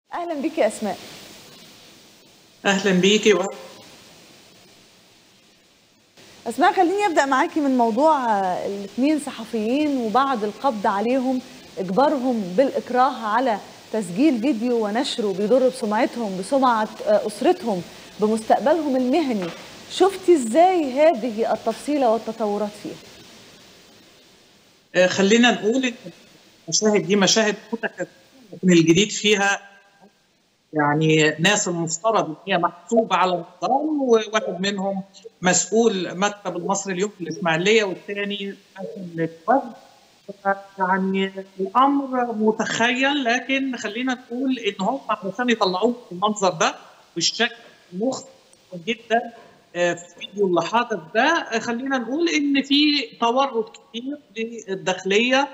اهلا بك يا اسماء اهلا بيكي و... اسماء خليني ابدا معاكي من موضوع الاثنين صحفيين وبعد القبض عليهم اجبارهم بالاكراه على تسجيل فيديو ونشره بيضر بسمعتهم بسمعه اسرتهم بمستقبلهم المهني شفتي ازاي هذه التفصيله والتطورات فيها آه، خلينا نقول ان المشاهد دي مشاهد متكرره لكن الجديد فيها يعني ناس المفترض ان هي محسوبه على النظام وواحد منهم مسؤول مكتب المصري اليوم في الاسماعيليه والثاني يعني الامر متخيل لكن خلينا نقول ان هم علشان يطلعوه بالمنظر ده بالشكل مخ جدا في الفيديو اللي حاطط ده خلينا نقول ان في تورط كتير للداخليه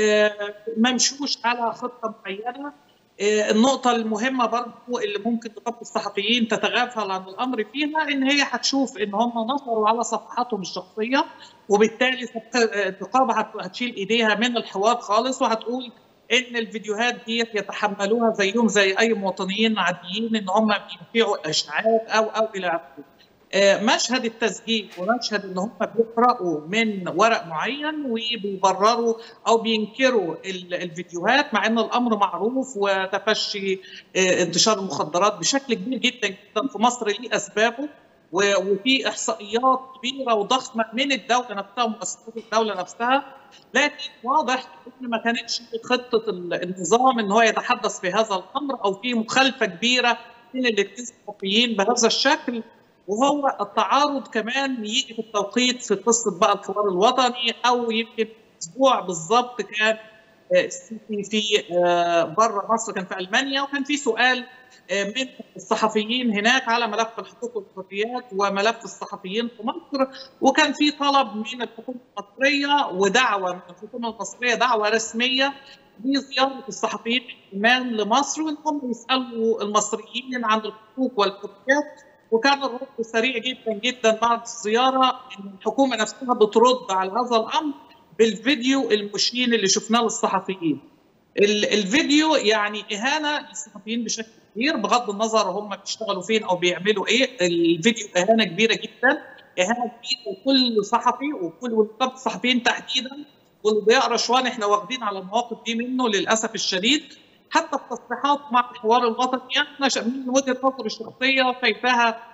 ممشوش على خطه معينه النقطة المهمة برضو اللي ممكن نقابة الصحفيين تتغافل عن الأمر فيها إن هي هتشوف إن هم نشروا على صفحاتهم الشخصية وبالتالي النقابة هتشيل إيديها من الحوار خالص وهتقول إن الفيديوهات دي يتحملوها زيهم زي أي مواطنين عاديين إن هم بيبيعوا إشاعات أو أو إلى آخره. مشهد التسجيل ومشهد ان هم بيقراوا من ورق معين وبيبرروا او بينكروا الفيديوهات مع ان الامر معروف وتفشي انتشار المخدرات بشكل كبير جدا جدا في مصر ليه اسبابه وفي احصائيات كبيره وضخمه من الدوله نفسها ومؤسسات الدوله نفسها لكن واضح ان ما كانتش خطه النظام ان هو يتحدث في هذا الامر او في مخالفه كبيره من الاثنين الصحفيين بهذا الشكل وهو التعارض كمان يجي في التوقيت في قصه بقى الحوار الوطني او يمكن اسبوع بالظبط كان السيسي في بره مصر كان في المانيا وكان في سؤال من الصحفيين هناك على ملف الحقوق والحريات وملف الصحفيين في مصر وكان في طلب من الحكومه المصريه ودعوه من الحكومه المصريه دعوه رسميه لزياره الصحفيين الالمان لمصر وانهم يسالوا المصريين عن الحقوق والحريات وكان الرد سريع جدا جدا بعد الزياره ان الحكومه نفسها بترد على هذا الامر بالفيديو المشين اللي شفناه للصحفيين. الفيديو يعني اهانه للصحفيين بشكل كبير بغض النظر هم بيشتغلوا فين او بيعملوا ايه، الفيديو اهانه كبيره جدا، اهانه كبيره لكل صحفي وكل ونقابه الصحفيين تحديدا والضياء رشوان احنا واخدين على المواقف دي منه للاسف الشديد حتى التصريحات مع الحوار الوطني احنا من وجهه نظري الشخصيه شايفاها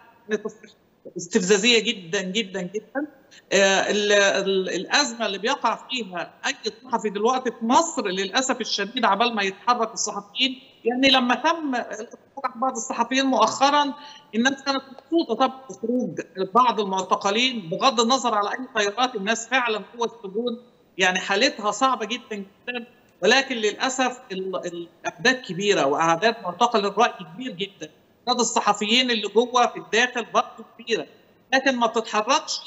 استفزازيه جدا جدا جدا آه ال ال الازمه اللي بيقع فيها اي صحفي دلوقتي في مصر للاسف الشديد عبال ما يتحرك الصحفيين يعني لما تم بعض الصحفيين مؤخرا الناس كانت مبسوطه طبعا بخروج بعض المعتقلين بغض النظر على اي خيارات الناس فعلا جوه السجون يعني حالتها صعبه جدا جدا ولكن للاسف الاعداد كبيره واعداد معتقل الراي كبير جدا عدد الصحفيين اللي جوه في الداخل برضه كبيره لكن ما بتتحركش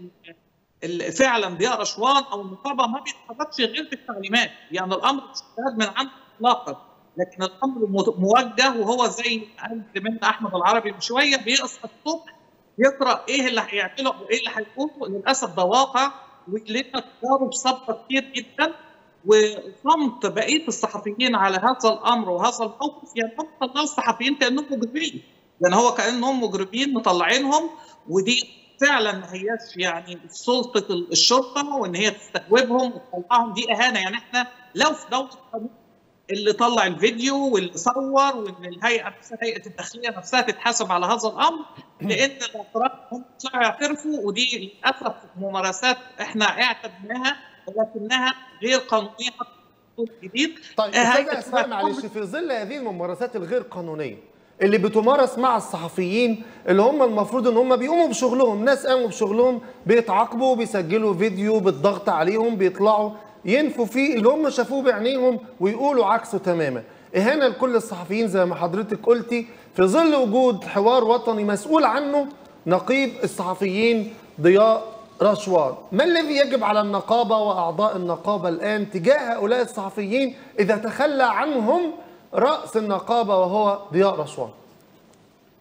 فعلا ضياء رشوان او النقابه ما بيتحركش غير في التعليمات يعني الامر مش من عنده اطلاقا لكن الامر موجه وهو زي قال زميلنا احمد العربي من شويه بيصحى الصبح يقرا ايه اللي هيعمله او ايه اللي هيقوله للاسف ده واقع ولنا تجارب سابقه كتير جدا وصمت بقيه الصحفيين على هذا الامر وهذا الموقف يعني هم طلعوا الصحفيين كانهم مجرمين يعني هو كانهم مجرمين مطلعينهم ودي فعلا ما هياش يعني سلطه الشرطه وان هي تستجوبهم وتطلعهم دي اهانه يعني احنا لو في دوله قانون اللي طلع الفيديو واللي صور وان الهيئه نفسها هيئه الداخليه نفسها تتحاسب على هذا الامر لان الاعتراف هم طلعوا يعترفوا ودي للاسف ممارسات احنا اعتدناها ولكنها غير قانونيه حتى جديد طيب استاذ اسماء معلش في ظل هذه الممارسات الغير قانونيه اللي بتمارس مع الصحفيين اللي هم المفروض ان هم بيقوموا بشغلهم ناس قاموا بشغلهم بيتعاقبوا بيسجلوا فيديو بالضغط عليهم بيطلعوا ينفوا فيه اللي هم شافوه بعينيهم ويقولوا عكسه تماما اهانه لكل الصحفيين زي ما حضرتك قلتي في ظل وجود حوار وطني مسؤول عنه نقيب الصحفيين ضياء رشوان ما الذي يجب على النقابة وأعضاء النقابة الآن تجاه هؤلاء الصحفيين إذا تخلى عنهم رأس النقابة وهو ضياء رشوان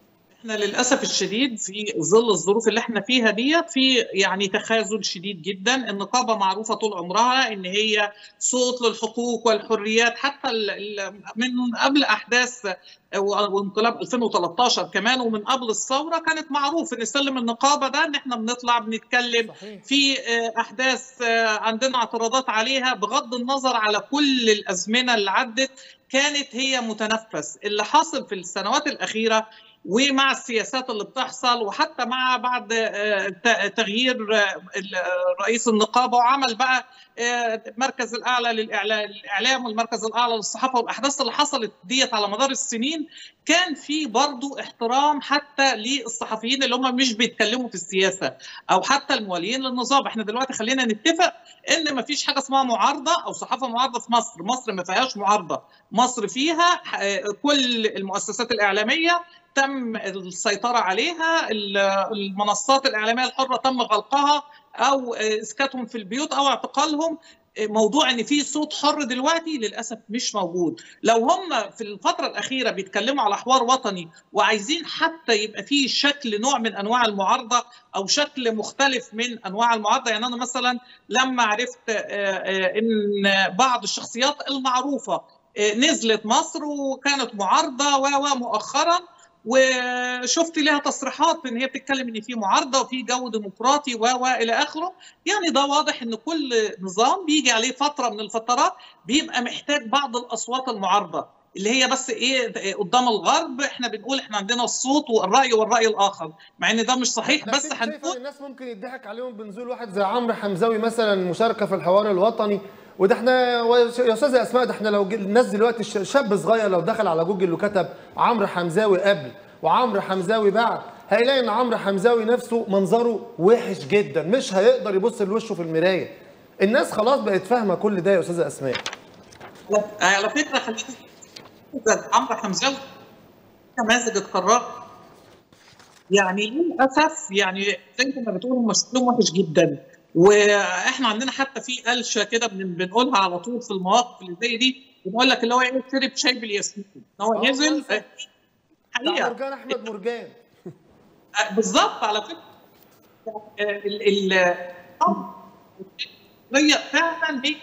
احنا للاسف الشديد في ظل الظروف اللي احنا فيها ديت في يعني تخاذل شديد جدا النقابه معروفه طول عمرها ان هي صوت للحقوق والحريات حتى ال- ال- من قبل احداث وانقلاب 2013 كمان ومن قبل الثوره كانت معروف ان سلم النقابه ده ان احنا بنطلع بنتكلم صحيح في آه، احداث آه، عندنا اعتراضات عليها بغض النظر على كل الازمنه اللي عدت كانت هي متنفس اللي حاصل في السنوات الاخيره ومع السياسات اللي بتحصل وحتى مع بعد آه، ت- تغيير آه، ال- آه، رئيس النقابه وعمل بقى آه، المركز الاعلى للإعلا- للاعلام والمركز الاعلى للصحافه والاحداث اللي حصلت ديت على مدار السنين كان في برضو احترام حتى للصحفيين اللي هم مش بيتكلموا في السياسه او حتى الموالين للنظام احنا دلوقتي خلينا نتفق ان ما فيش حاجه اسمها معارضه او صحافه معارضه في مصر مصر ما فيهاش معارضه مصر فيها آه، كل المؤسسات الاعلاميه تم السيطره عليها ال- المنصات الاعلاميه الحره تم غلقها او آه، اسكاتهم في البيوت او اعتقالهم آه، موضوع ان في صوت حر دلوقتي للاسف مش موجود لو هم في الفتره الاخيره بيتكلموا على حوار وطني وعايزين حتى يبقى فيه شكل نوع من انواع المعارضه او شكل مختلف من انواع المعارضه يعني انا مثلا لما عرفت آه، آه، ان بعض الشخصيات المعروفه آه، نزلت مصر وكانت معارضه و و مؤخرا وشفت لها تصريحات ان هي بتتكلم ان في معارضه وفي جو ديمقراطي و و الى اخره يعني ده واضح ان كل نظام بيجي عليه فتره من الفترات بيبقى محتاج بعض الاصوات المعارضه اللي هي بس ايه قدام الغرب احنا بنقول احنا عندنا الصوت والراي والراي الاخر مع ان ده مش صحيح بس لكن شايف ان هنقول الناس ممكن يضحك عليهم بنزول واحد زي عمرو حمزاوي مثلا مشاركه في الحوار الوطني وده احنا يا استاذه اسماء ده احنا لو ج- الناس دلوقتي ش- شاب صغير لو دخل على جوجل وكتب عمرو حمزاوي قبل وعمرو حمزاوي بعد هيلاقي ان عمرو حمزاوي نفسه منظره وحش جدا مش هيقدر يبص لوشه في المرايه الناس خلاص بقت فاهمه كل ده يا استاذه اسماء على فكره خليني ده عمرو حمزاوي نماذج اتكررت يعني للاسف يعني زي ما بتقولوا هم شكلهم وحش جدا واحنا عندنا حتى في قلشه كده بن- بنقولها على طول في المواقف اللي زي دي بنقول لك اللي هو ايه شرب شاي بالياسمين إن هو آه، نزل صح. آه، بتاع حقيقه مرجان احمد مرجان آه، بالظبط على فكره آه، ال ال آه، هي فعلا دي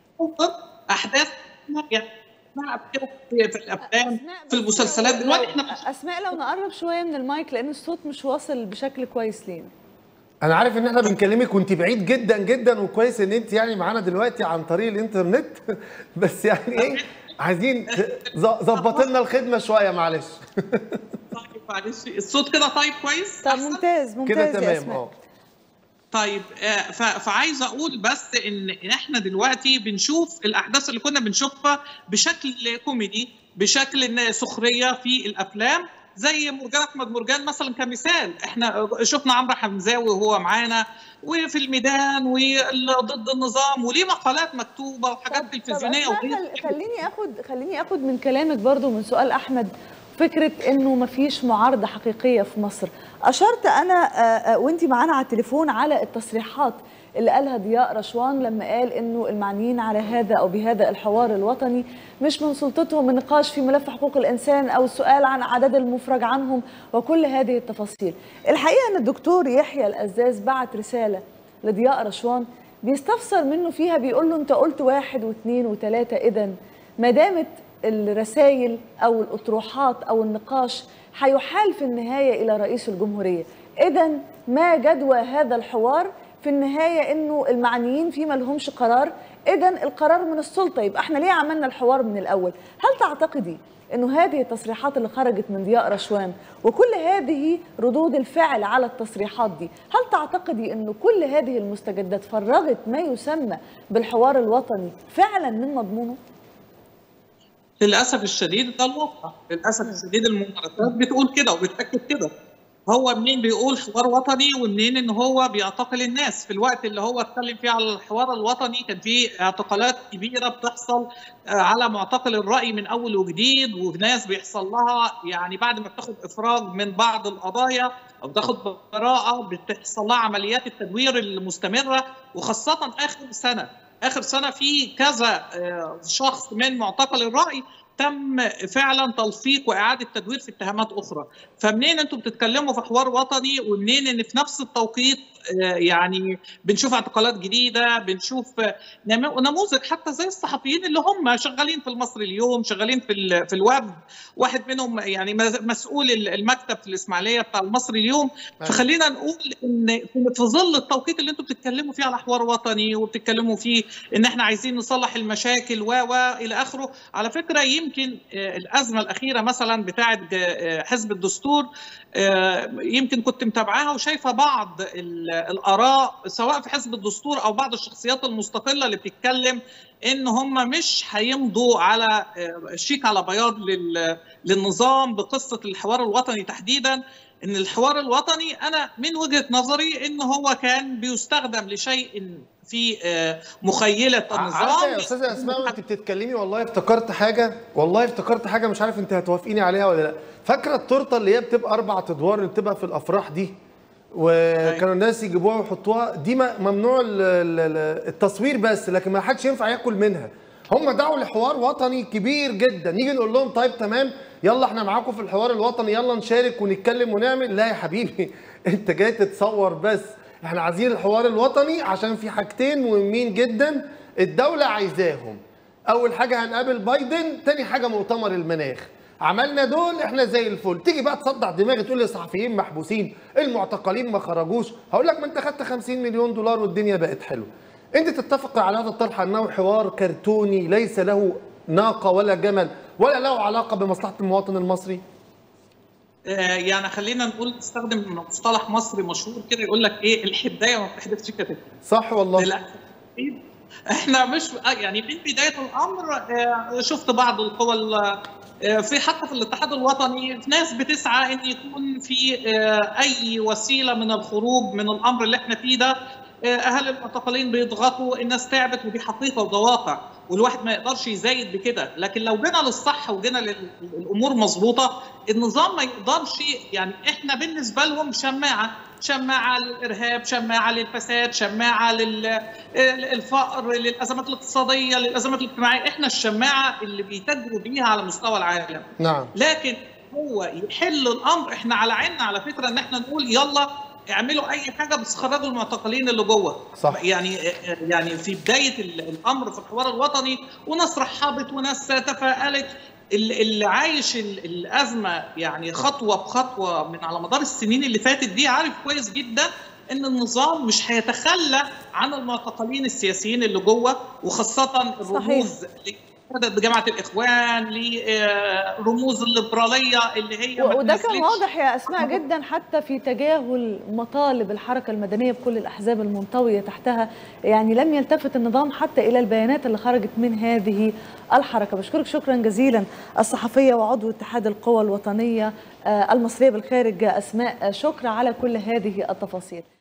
احداث يعني اسمها قبل كده في في الافلام أسماء، في بس المسلسلات لو- دلوقتي لو- احنا اسماء لو نقرب شويه من المايك لان الصوت مش واصل بشكل كويس لينا انا عارف ان احنا بنكلمك وانت بعيد جدا جدا وكويس ان انت يعني معانا دلوقتي عن طريق الانترنت بس يعني ايه عايزين ت- ظ- ظبط لنا الخدمه شويه معلش طيب معلش الصوت كده طيب كويس طب أحسن؟ ممتاز كده ممتاز يا تمام اسماء اه طيب آه، ف- فعايز اقول بس ان إن احنا دلوقتي بنشوف الاحداث اللي كنا بنشوفها بشكل كوميدي بشكل إن سخريه في الافلام زي مرجان احمد مرجان مثلا كمثال احنا شفنا عمرو حمزاوي وهو معانا وفي الميدان وضد النظام وليه مقالات مكتوبه وحاجات طب- تلفزيونيه طب أسماء، وغير خل- خليني اخد خليني اخد من كلامك برضو من سؤال احمد فكره انه ما فيش معارضه حقيقيه في مصر اشرت انا آه، آه، وانت معانا على التليفون على التصريحات اللي قالها ضياء رشوان لما قال انه المعنيين على هذا او بهذا الحوار الوطني مش من سلطتهم النقاش في ملف حقوق الانسان او السؤال عن عدد المفرج عنهم وكل هذه التفاصيل. الحقيقه ان الدكتور يحيى الازاز بعت رساله لضياء رشوان بيستفسر منه فيها بيقول له انت قلت واحد واثنين وثلاثه اذا ما دامت الرسائل او الاطروحات او النقاش هيحال في النهايه الى رئيس الجمهوريه اذا ما جدوى هذا الحوار في النهايه انه المعنيين فيه ما لهمش قرار اذا القرار من السلطه يبقى احنا ليه عملنا الحوار من الاول هل تعتقدي انه هذه التصريحات اللي خرجت من ضياء رشوان وكل هذه ردود الفعل على التصريحات دي هل تعتقدي انه كل هذه المستجدات فرغت ما يسمى بالحوار الوطني فعلا من مضمونه للاسف الشديد ده الواقع للاسف الشديد الممارسات بتقول كده وبتاكد كده هو منين بيقول حوار وطني ومنين ان هو بيعتقل الناس في الوقت اللي هو اتكلم فيه على الحوار الوطني كان في اعتقالات كبيره بتحصل آه، على معتقل الراي من اول وجديد وناس بيحصل لها يعني بعد ما بتاخد افراج من بعض القضايا او بتاخد براءه بتحصل لها عمليات التدوير المستمره وخاصه اخر سنه اخر سنه في كذا آه، شخص من معتقل الراي تم فعلا تلفيق واعاده تدوير في اتهامات اخرى فمنين انتم بتتكلموا في حوار وطني ومنين ان في نفس التوقيت يعني بنشوف اعتقالات جديده بنشوف نموذج حتى زي الصحفيين اللي هم شغالين في المصري اليوم شغالين في في الويب واحد منهم يعني مسؤول المكتب في الاسماعيليه بتاع المصري اليوم فخلينا نقول ان في ظل التوقيت اللي انتم بتتكلموا فيه على حوار وطني وبتتكلموا فيه ان احنا عايزين نصلح المشاكل و و الى اخره على فكره يمكن الازمه الاخيره مثلا بتاعه حزب الدستور يمكن كنت متابعاها وشايفه بعض الاراء سواء في حزب الدستور او بعض الشخصيات المستقله اللي بتتكلم ان هم مش هيمضوا على شيك على بياض للنظام بقصه الحوار الوطني تحديدا ان الحوار الوطني انا من وجهه نظري ان هو كان بيستخدم لشيء في مخيله النظام يا استاذه اسماء وانت بتتكلمي والله افتكرت حاجه والله افتكرت حاجه مش عارف انت هتوافقيني عليها ولا لا فاكره التورته اللي هي بتبقى اربع ادوار اللي بتبقى في الافراح دي وكانوا الناس يجيبوها ويحطوها دي ممنوع التصوير بس لكن ما حدش ينفع ياكل منها هم دعوا لحوار وطني كبير جدا نيجي نقول لهم طيب تمام يلا احنا معاكم في الحوار الوطني يلا نشارك ونتكلم ونعمل لا يا حبيبي انت جاي تتصور بس احنا عايزين الحوار الوطني عشان في حاجتين مهمين جدا الدولة عايزاهم اول حاجة هنقابل بايدن تاني حاجة مؤتمر المناخ عملنا دول احنا زي الفل تيجي بقى تصدع دماغي تقول لي الصحفيين محبوسين المعتقلين ما خرجوش هقول لك ما انت خدت 50 مليون دولار والدنيا بقت حلوه انت تتفق على هذا الطرح انه حوار كرتوني ليس له ناقه ولا جمل ولا له علاقه بمصلحه المواطن المصري يعني خلينا نقول نستخدم مصطلح مصري مشهور كده يقول لك ايه الحدايه ما بتحدفش كتف صح والله للاسف احنا مش يعني من بدايه الامر شفت بعض القوى في حتى في الاتحاد الوطني ناس بتسعى ان يكون في اي وسيله من الخروج من الامر اللي احنا فيه ده اهالي المعتقلين بيضغطوا الناس تعبت ودي حقيقه وده واقع والواحد ما يقدرش يزايد بكده لكن لو جينا للصح وجينا للامور مظبوطه النظام ما يقدرش يعني احنا بالنسبه لهم شماعه شماعه للارهاب شماعه للفساد شماعه للفقر للازمات الاقتصاديه للازمات الاجتماعيه احنا الشماعه اللي بيتاجروا بيها على مستوى العالم نعم لكن هو يحل الامر احنا على عيننا على فكره ان احنا نقول يلا اعملوا اي حاجه بس خرجوا المعتقلين اللي جوه صح يعني يعني في بدايه الامر في الحوار الوطني وناس رحبت وناس تفائلت اللي عايش الازمه يعني خطوه بخطوه من على مدار السنين اللي فاتت دي عارف كويس جدا ان النظام مش هيتخلى عن المعتقلين السياسيين اللي جوه وخاصه الرموز جامعه الاخوان لرموز الليبراليه اللي هي وده كان واضح يا اسماء جدا حتى في تجاهل مطالب الحركه المدنيه بكل الاحزاب المنطويه تحتها يعني لم يلتفت النظام حتى الى البيانات اللي خرجت من هذه الحركه بشكرك شكرا جزيلا الصحفيه وعضو اتحاد القوى الوطنيه المصريه بالخارج اسماء شكر على كل هذه التفاصيل